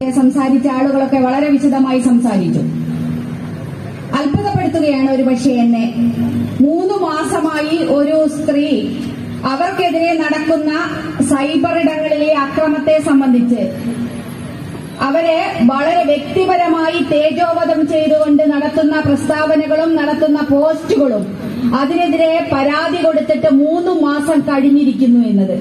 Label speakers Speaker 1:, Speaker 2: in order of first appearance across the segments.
Speaker 1: സംസാരിച്ച ആളുകളൊക്കെ വളരെ വിശദമായി സംസാരിച്ചു അത്ഭുതപ്പെടുത്തുകയാണ് ഒരു പക്ഷേ എന്നെ മൂന്ന് മാസമായി ഒരു സ്ത്രീ അവർക്കെതിരെ നടക്കുന്ന സൈബർ ഇടങ്ങളിലെ അക്രമത്തെ സംബന്ധിച്ച് അവരെ വളരെ വ്യക്തിപരമായി തേജോവധം ചെയ്തുകൊണ്ട് നടത്തുന്ന പ്രസ്താവനകളും നടത്തുന്ന പോസ്റ്റുകളും അതിനെതിരെ പരാതി കൊടുത്തിട്ട് മൂന്ന് മാസം കഴിഞ്ഞിരിക്കുന്നു എന്നത്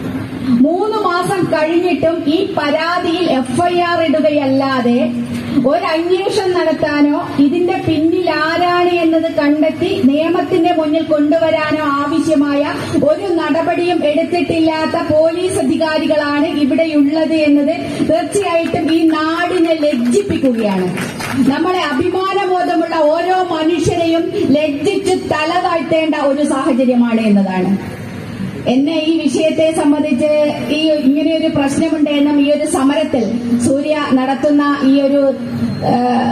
Speaker 1: മൂന്ന് മാസം കഴിഞ്ഞിട്ടും ഈ പരാതിയിൽ എഫ്ഐആർ ഇടുകയല്ലാതെ ഒരു അന്വേഷണം നടത്താനോ ഇതിന്റെ പിന്നിൽ ആരാണ് എന്നത് കണ്ടെത്തി നിയമത്തിന്റെ മുന്നിൽ കൊണ്ടുവരാനോ ആവശ്യമായ ഒരു നടപടിയും എടുത്തിട്ടില്ലാത്ത പോലീസ് അധികാരികളാണ് ഇവിടെയുള്ളത് എന്നത് തീർച്ചയായിട്ടും ഈ നാടിനെ ലജ്ജിപ്പിക്കുകയാണ് നമ്മളെ അഭിമാനബോധമുള്ള ഓരോ മനുഷ്യരെയും ലജ്ജിച്ച് തല താഴ്ത്തേണ്ട ഒരു സാഹചര്യമാണ് എന്നതാണ് എന്നെ ഈ വിഷയത്തെ സംബന്ധിച്ച് ഈ ഇങ്ങനെ ഒരു പ്രശ്നമുണ്ട് എന്നും ഈ ഒരു സമരത്തിൽ സൂര്യ നടത്തുന്ന ഈ ഒരു ആ,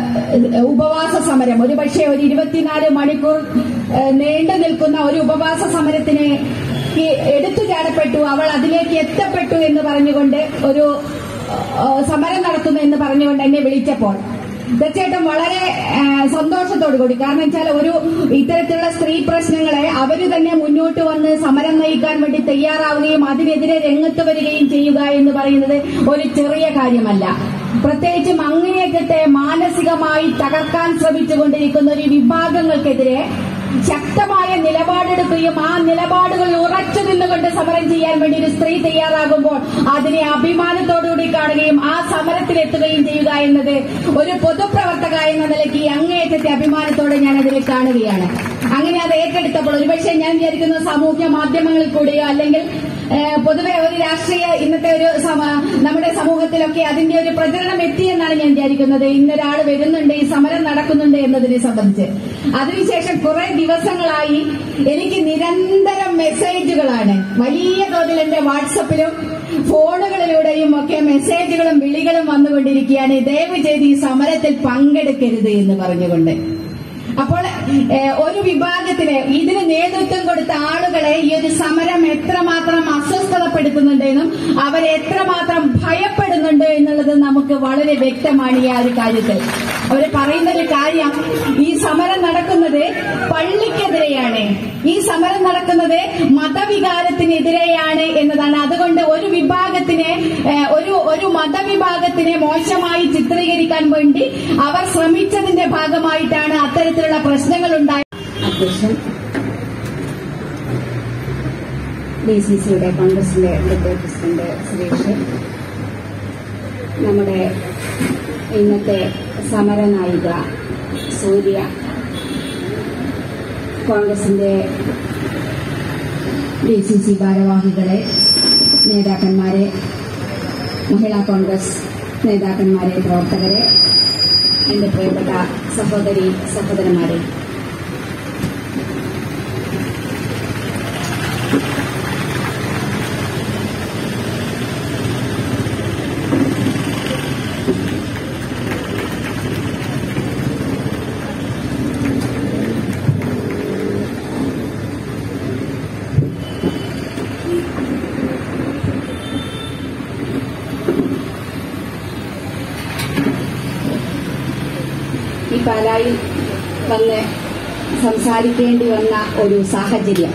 Speaker 1: ഉപവാസ സമരം ഒരു പക്ഷേ ഒരു ഇരുപത്തിനാല് മണിക്കൂർ ആ, നീണ്ടു നിൽക്കുന്ന ഒരു ഉപവാസ സമരത്തിന് ഈ എടുത്തു ചാടപ്പെട്ടു അവൾ അതിലേക്ക് എത്തപ്പെട്ടു എന്ന് പറഞ്ഞുകൊണ്ട് ഒരു ആ, സമരം നടത്തുന്നു എന്ന് പറഞ്ഞുകൊണ്ട് എന്നെ വിളിച്ചപ്പോൾ തീർച്ചയായിട്ടും വളരെ ആ, സന്തോഷത്തോടു കൂടി കാരണം വെച്ചാൽ ഒരു ഇത്തരത്തിലുള്ള സ്ത്രീ പ്രശ്നങ്ങളെ അവര് തന്നെ മുന്നോട്ട് വന്ന് സമരം നയിക്കാൻ വേണ്ടി തയ്യാറാവുകയും അതിനെതിരെ രംഗത്ത് വരികയും ചെയ്യുക എന്ന് പറയുന്നത് ഒരു ചെറിയ കാര്യമല്ല പ്രത്യേകിച്ചും അങ്ങേയറ്റത്തെ മാനസികമായി തകർക്കാൻ ശ്രമിച്ചുകൊണ്ടിരിക്കുന്ന ഒരു വിഭാഗങ്ങൾക്കെതിരെ ശക്തമായ നിലപാടെടുക്കുകയും ആ നിലപാടുകൾ ഉറച്ചു നിന്നുകൊണ്ട് സമരം ചെയ്യാൻ വേണ്ടി ഒരു സ്ത്രീ തയ്യാറാകുമ്പോൾ അതിനെ അഭിമാനത്തോടുകൂടി കാണുകയും ആ സമരത്തിലെത്തുകയും ചെയ്യുക എന്നത് ഒരു പൊതുപ്രവർത്തക എന്ന നിലയ്ക്ക് ഈ അങ്ങേയറ്റത്തെ അഭിമാനത്തോടെ ഞാൻ അതിൽ കാണുകയാണ് അങ്ങനെ അത് ഏറ്റെടുത്തപ്പോൾ ഒരുപക്ഷെ ഞാൻ വിചാരിക്കുന്ന സാമൂഹ്യ മാധ്യമങ്ങളിൽ കൂടെയോ അല്ലെങ്കിൽ ഏഹ്, പൊതുവെ ഒരു രാഷ്ട്രീയ ഇന്നത്തെ ഒരു സമ- നമ്മുടെ സമൂഹത്തിലൊക്കെ അതിന്റെ ഒരു പ്രചരണം എത്തിയെന്നാണ് ഞാൻ വിചാരിക്കുന്നത് ഇന്നൊരാൾ വരുന്നുണ്ട് ഈ സമരം നടക്കുന്നുണ്ട് എന്നതിനെ സംബന്ധിച്ച് അതിനുശേഷം കുറെ ദിവസങ്ങളായി എനിക്ക് നിരന്തരം മെസ്സേജുകളാണ് വലിയ തോതിൽ എന്റെ വാട്സപ്പിലും ഫോണുകളിലൂടെയും ഒക്കെ മെസ്സേജുകളും വിളികളും വന്നുകൊണ്ടിരിക്കുകയാണ് ദയവ് ചെയ്ത് ഈ സമരത്തിൽ പങ്കെടുക്കരുത് എന്ന് പറഞ്ഞുകൊണ്ട് അപ്പോൾ ഏഹ്, ഒരു വിഭാഗത്തിന് ഇതിന് നേതൃത്വം കൊടുത്ത ആളുകളെ ഈ ഒരു സമരം എത്രമാത്രം അസ്വസ്ഥതപ്പെടുത്തുന്നുണ്ടെന്നും അവരെ എത്രമാത്രം ഭയപ്പെടുന്നുണ്ട് എന്നുള്ളത് നമുക്ക് വളരെ വ്യക്തമാണ് ഈ ആ ഒരു കാര്യത്തിൽ അവര് പറയുന്ന ഒരു കാര്യം ഈ സമരം നടക്കുന്നത് പള്ളിക്കെതിരെയാണ് ഈ സമരം നടക്കുന്നത് മതവികാരത്തിനെതിരെയാണ് എന്നതാണ് അതുകൊണ്ട് ഒരു വിഭാഗത്തിനെ ഏഹ്, ഒരു ഒരു മതവിഭാഗത്തിനെ മോശമായി ചിത്രീകരിക്കാൻ വേണ്ടി അവർ ശ്രമിച്ചതിന്റെ ഭാഗമായിട്ടാണ് അത്തരത്തിലുള്ള പ്രശ്നങ്ങൾ ഉണ്ടായത് അധ്യക്ഷൻ ഡി സി സിയുടെ കോൺഗ്രസിന്റെ ഡെപ്യൂട്ടി പ്രസിഡന്റ് സുരേഷ് നമ്മുടെ ഇന്നത്തെ സമരനായിക സൂര്യ കോൺഗ്രസിന്റെ ഡി സി സി ഭാരവാഹികളെ നേതാക്കന്മാരെ മഹിളാ കോൺഗ്രസ് നേതാക്കന്മാരെ പ്രവർത്തകരെ എന്റെ പ്രിയപ്പെട്ട സഹോദരി സഹോദരന്മാരെ ഈ പാലായിൽ വന്ന് സംസാരിക്കേണ്ടി വന്ന ഒരു സാഹചര്യം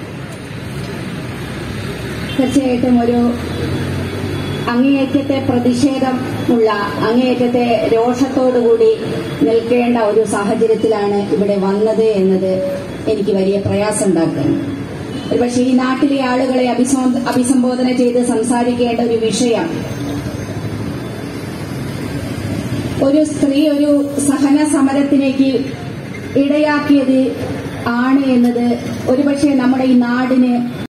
Speaker 1: തീർച്ചയായിട്ടും ഒരു അങ്ങേയറ്റത്തെ പ്രതിഷേധമുള്ള അങ്ങേയറ്റത്തെ രോഷത്തോടുകൂടി നിൽക്കേണ്ട ഒരു സാഹചര്യത്തിലാണ് ഇവിടെ വന്നത് എന്നത് എനിക്ക് വലിയ പ്രയാസം ഉണ്ടാക്കുന്നു ഒരുപക്ഷെ ഈ നാട്ടിലെ ആളുകളെ അഭിസംബോ- അഭിസംബോധന ചെയ്ത് സംസാരിക്കേണ്ട ഒരു വിഷയം ഒരു സ്ത്രീ ഒരു സഹന സമരത്തിലേക്ക് ഇടയാക്കിയത് ആണ് എന്നത് ഒരുപക്ഷെ നമ്മുടെ ഈ നാടിന്